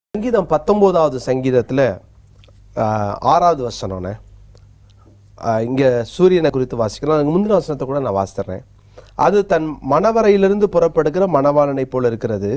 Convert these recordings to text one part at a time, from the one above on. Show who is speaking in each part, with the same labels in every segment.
Speaker 1: சங்கீதம் பத்தொன்பதாவது சங்கீதத்துல ஆஹ், ஆறாவது வசனம்னே ஆஹ், இங்க சூரியனை குறித்து வாசிக்கலாம் அதுக்கு முந்தின வசனத்தை கூட நான் வாசித்தர்றேன் அது தன் மணவரையிலிருந்து புறப்படுகிற மணவாளனை போல இருக்கிறது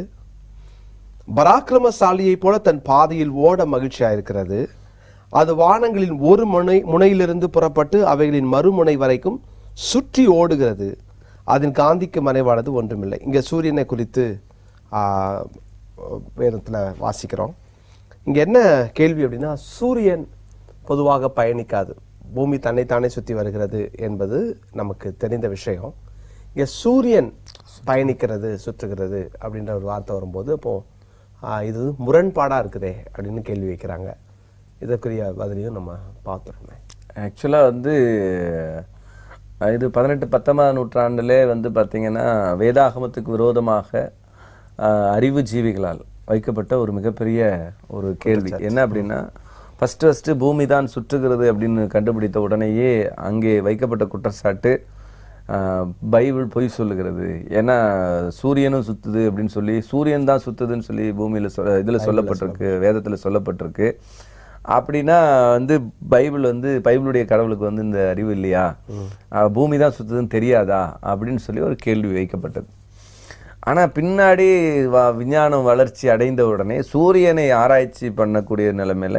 Speaker 1: பராக்கிரமசாலியைப் போல தன் பாதையில் ஓட மகிழ்ச்சியா இருக்கிறது அது வானங்களின் ஒரு முனை முனையிலிருந்து புறப்பட்டு அவைகளின் மறுமுனை வரைக்கும் சுற்றி ஓடுகிறது அதன் காந்திக்கு மறைவானது ஒன்றுமில்லை இங்க சூரியனை குறித்து ஆஹ், வேதத்துல வாசிக்கிறோம் இங்க என்ன கேள்வி அப்படின்னா சூரியன் பொதுவாக பயணிக்காது பூமி தன்னைத்தானே சுற்றி வருகிறது என்பது நமக்கு தெரிந்த விஷயம் இங்க சூரியன் பயணிக்கிறது சுற்றுகிறது அப்படின்ற ஒரு வார்த்தை வரும்போது அப்போ ஆஹ், இது முரண்பாடா இருக்குதே அப்படின்னு கேள்வி வைக்கிறாங்க இதற்குரிய பதிலையும் நம்ம பார்த்துருந்தேன்
Speaker 2: ஆக்சுவலாக வந்து அஹ், இது பதினெட்டு பத்தொன்பதாம் நூற்றாண்டிலே வந்து பார்த்தீங்கன்னா வேதாகமத்துக்கு விரோதமாக அஹ், அறிவு ஜீவிகளால் வைக்கப்பட்ட ஒரு மிகப்பெரிய ஒரு கேள்வி என்ன அப்படின்னா ஃபர்ஸ்ட் ஃபஸ்ட்டு பூமி தான் சுற்றுகிறது அப்படின்னு கண்டுபிடித்த உடனேயே அங்கே வைக்கப்பட்ட குற்றச்சாட்டு அஹ், பைபிள் பொய் சொல்லுகிறது ஏன்னா சூரியனும் சுத்துது அப்படின்னு சொல்லி சூரியன் தான் சுத்துதுன்னு சொல்லி பூமியில சொ இதில் சொல்லப்பட்டிருக்கு வேதத்தில் சொல்லப்பட்டிருக்கு அப்படின்னா வந்து பைபிள் வந்து பைபிளுடைய கடவுளுக்கு வந்து இந்த அறிவு இல்லையா அஹ் பூமி தான் சுத்துதுன்னு தெரியாதா அப்படின்னு சொல்லி ஒரு கேள்வி வைக்கப்பட்டது ஆனா பின்னாடி வ- விஞ்ஞானம் வளர்ச்சி அடைந்த உடனே சூரியனை ஆராய்ச்சி பண்ணக்கூடிய நிலைமையில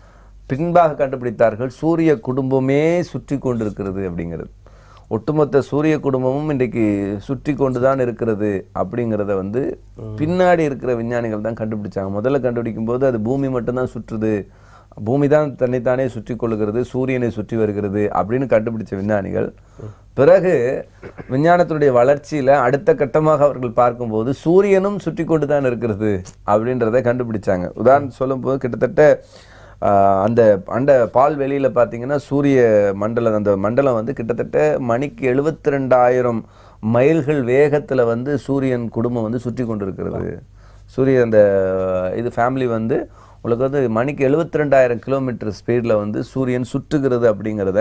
Speaker 2: பின்பாக கண்டுபிடித்தார்கள் சூரிய குடும்பமே சுற்றி கொண்டிருக்கிறது அப்படிங்கிறது ஒட்டுமொத்த சூரிய குடும்பமும் இன்றைக்கு சுற்றி கொண்டு தான் இருக்கிறது அப்படிங்கிறத வந்து பின்னாடி இருக்கிற விஞ்ஞானிகள் தான் கண்டுபிடிச்சாங்க முதல்ல கண்டுபிடிக்கும் போது அது பூமி மட்டும்தான் சுற்றுது பூமி தான் தன்னைத்தானே சுற்றி கொள்ளுகிறது சூரியனை சுற்றி வருகிறது அப்படின்னு கண்டுபிடிச்ச விஞ்ஞானிகள் பிறகு விஞ்ஞானத்தினுடைய வளர்ச்சியில அடுத்த கட்டமாக அவர்கள் பார்க்கும்போது சூரியனும் சுற்றி கொண்டு தான் இருக்கிறது அப்படின்றத கண்டுபிடிச்சாங்க உதாரணம் சொல்லும்போது கிட்டத்தட்ட ஆஹ், அந்த அண்ட பால் வெளியில பார்த்தீங்கன்னா சூரிய மண்டலம் அந்த மண்டலம் வந்து கிட்டத்தட்ட மணிக்கு எழுபத்தி ரெண்டாயிரம் மைல்கள் வேகத்துல வந்து சூரியன் குடும்பம் வந்து சுற்றி கொண்டிருக்கிறது சூரிய அந்த இது ஃபேமிலி வந்து உங்களுக்கு வந்து மணிக்கு எழுபத்தி ரெண்டாயிரம் கிலோமீட்டர் ஸ்பீடில் வந்து சூரியன் சுற்றுகிறது அப்படிங்கிறத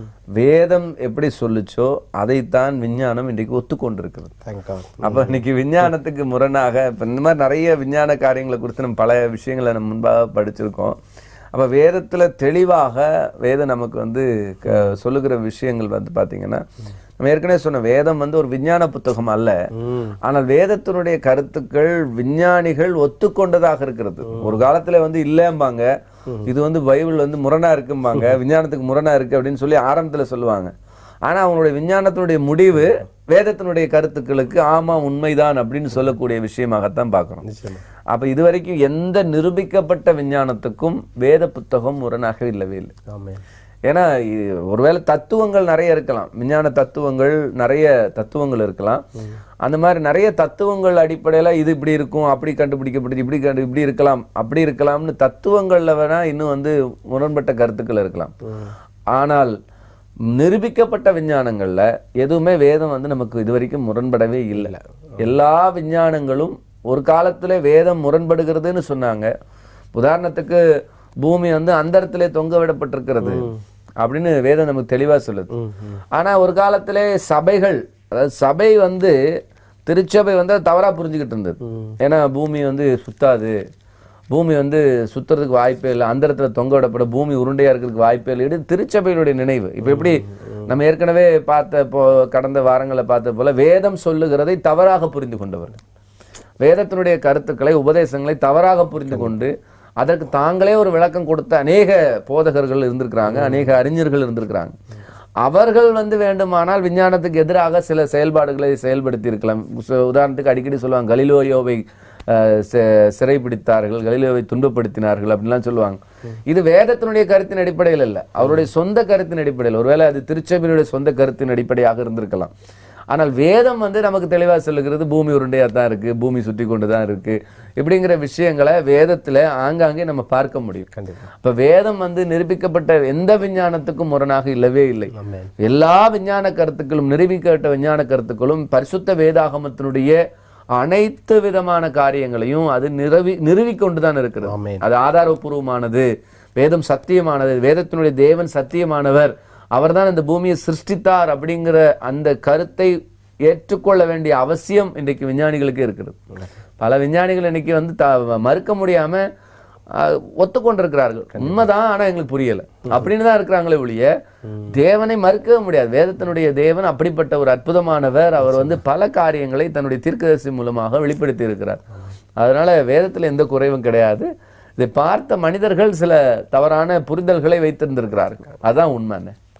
Speaker 2: வேதம் எப்படி சொல்லுச்சோ அதைத்தான் விஞ்ஞானம் இன்றைக்கு ஒத்துக்கொண்டிருக்கிறது
Speaker 1: தேங்க்யூ
Speaker 2: அப்ப இன்னைக்கு விஞ்ஞானத்துக்கு முரணாக இப்ப இந்த மாதிரி நிறைய விஞ்ஞான காரியங்களை குறித்து நம்ம பல விஷயங்களை நம்ம முன்பாக படிச்சிருக்கோம் அப்ப வேதத்துல தெளிவாக வேதம் நமக்கு வந்து க- சொல்லுகிற விஷயங்கள் வந்து பாத்தீங்கன்னா நம்ம ஏற்கனவே சொன்ன வேதம் வந்து ஒரு விஞ்ஞான புத்தகம் அல்ல ஆனால் வேதத்தினுடைய கருத்துக்கள் விஞ்ஞானிகள் ஒத்துக்கொண்டதாக இருக்கிறது ஒரு காலத்துல வந்து இல்லம்பாங்க இது வந்து பைபிள் வந்து முரணா இருக்கும்பாங்க விஞ்ஞானத்துக்கு முரணா இருக்கு அப்படின்னு சொல்லி ஆரம்பத்துல சொல்லுவாங்க ஆனா அவனுடைய விஞ்ஞானத்தினுடைய முடிவு வேதத்தினுடைய கருத்துக்களுக்கு ஆமா உண்மைதான் அப்படின்னு சொல்லக்கூடிய விஷயமாகத்தான் பார்க்கிறோம் அப்ப இதுவரைக்கும் எந்த நிரூபிக்கப்பட்ட விஞ்ஞானத்துக்கும் வேத புத்தகம் முரணாக இல்லவே இல்லை
Speaker 1: ஆமே
Speaker 2: ஏன்னா இ- ஒருவேளை தத்துவங்கள் நிறைய இருக்கலாம் விஞ்ஞான தத்துவங்கள் நிறைய தத்துவங்கள் இருக்கலாம் அந்த மாதிரி நிறைய தத்துவங்கள் அடிப்படையில இது இப்படி இருக்கும் அப்படி கண்டுபிடிக்கப்பட்டது இப்படி கண்டு இப்படி இருக்கலாம் அப்படி இருக்கலாம்னு தத்துவங்கள்ல வேணா இன்னும் வந்து முரண்பட்ட கருத்துக்கள் இருக்கலாம் ஆனால் நிரூபிக்கப்பட்ட விஞ்ஞானங்கள்ல எதுவுமே வேதம் வந்து நமக்கு இதுவரைக்கும் முரண்படவே இல்லை எல்லா விஞ்ஞானங்களும் ஒரு காலத்துல வேதம் முரண்படுகிறதுன்னு சொன்னாங்க உதாரணத்துக்கு பூமி வந்து அந்தரத்திலே தொங்க விடப்பட்டிருக்கிறது அப்படின்னு வேதம் நமக்கு தெளிவா சொல்லுது ஆனா ஒரு காலத்திலே சபைகள் அதாவது சபை வந்து திருச்சபை வந்து அதை தவறா புரிஞ்சுக்கிட்டு இருந்தது ஏன்னா பூமி வந்து சுத்தாது பூமி வந்து சுத்துறதுக்கு வாய்ப்பே இல்லை அந்தரத்துல தொங்க விடப்பட பூமி உருண்டையா இருக்கிறதுக்கு வாய்ப்பே இல்லை இது திருச்சபையினுடைய நினைவு இப்ப எப்படி நம்ம ஏற்கனவே பார்த்த போ கடந்த வாரங்களை பார்த்த போல வேதம் சொல்லுகிறதை தவறாக புரிந்து கொண்டவர்கள் வேதத்தினுடைய கருத்துக்களை உபதேசங்களை தவறாக புரிந்து கொண்டு அதற்கு தாங்களே ஒரு விளக்கம் கொடுத்த அநேக போதகர்கள் இருந்திருக்கிறாங்க அநேக அறிஞர்கள் இருந்திருக்கிறாங்க அவர்கள் வந்து வேண்டுமானால் விஞ்ஞானத்துக்கு எதிராக சில செயல்பாடுகளை செயல்படுத்தி இருக்கலாம் உச- உதாரணத்துக்கு அடிக்கடி சொல்லுவாங்க கலிலோயோவை அஹ், சி- சிறைப்பிடித்தார்கள் கலிலோவை துன்பப்படுத்தினார்கள் அப்படின்லாம் சொல்லுவாங்க இது வேதத்தினுடைய கருத்தின் அடிப்படையில் இல்லை அவருடைய சொந்த கருத்தின் அடிப்படையில் ஒருவேளை அது திருச்சபையினுடைய சொந்த கருத்தின் அடிப்படையாக இருந்திருக்கலாம் ஆனால் வேதம் வந்து நமக்கு தெளிவா சொல்லுகிறது பூமி உருண்டையா தான் இருக்கு பூமி சுற்றி கொண்டு தான் இருக்கு இப்படிங்கிற விஷயங்களை வேதத்துல ஆங்காங்கே நம்ம பார்க்க முடியும்
Speaker 1: கண்டிப்பா
Speaker 2: இப்ப வேதம் வந்து நிரூபிக்கப்பட்ட எந்த விஞ்ஞானத்துக்கும் முரணாக இல்லவே இல்லை
Speaker 1: ஆமென்.
Speaker 2: எல்லா விஞ்ஞான கருத்துக்களும் நிரூபிக்கப்பட்ட விஞ்ஞான கருத்துக்களும் பரிசுத்த வேதாகமத்தினுடைய அனைத்து விதமான காரியங்களையும் அது நிறுவி நிறுவிக்கொண்டு தான் இருக்கிறது
Speaker 1: ஆமென்.
Speaker 2: அது ஆதாரபூர்வமானது வேதம் சத்தியமானது வேதத்தினுடைய தேவன் சத்தியமானவர் அவர்தான் இந்த பூமியை சிருஷ்டித்தார் அப்படிங்கிற அந்த கருத்தை ஏற்றுக்கொள்ள வேண்டிய அவசியம் இன்றைக்கு விஞ்ஞானிகளுக்கு இருக்கிறது பல விஞ்ஞானிகள் இன்னைக்கு வந்து த- மறுக்க முடியாம அஹ், ஒத்துக்கொண்டிருக்கிறார்கள் உண்மைதான் ஆனா எங்களுக்கு புரியல அப்படின்னு தான் இருக்கிறாங்களே ஒழிய தேவனை மறுக்கவே முடியாது வேதத்தினுடைய தேவன் அப்படிப்பட்ட ஒரு அற்புதமானவர் அவர் வந்து பல காரியங்களை தன்னுடைய தீர்க்கதரிசி மூலமாக வெளிப்படுத்தி இருக்கிறார் அதனால வேதத்துல எந்த குறைவும் கிடையாது இதை பார்த்த மனிதர்கள் சில தவறான புரிதல்களை வைத்திருந்திருக்கிறார்கள் அதான் உண்மைன்னு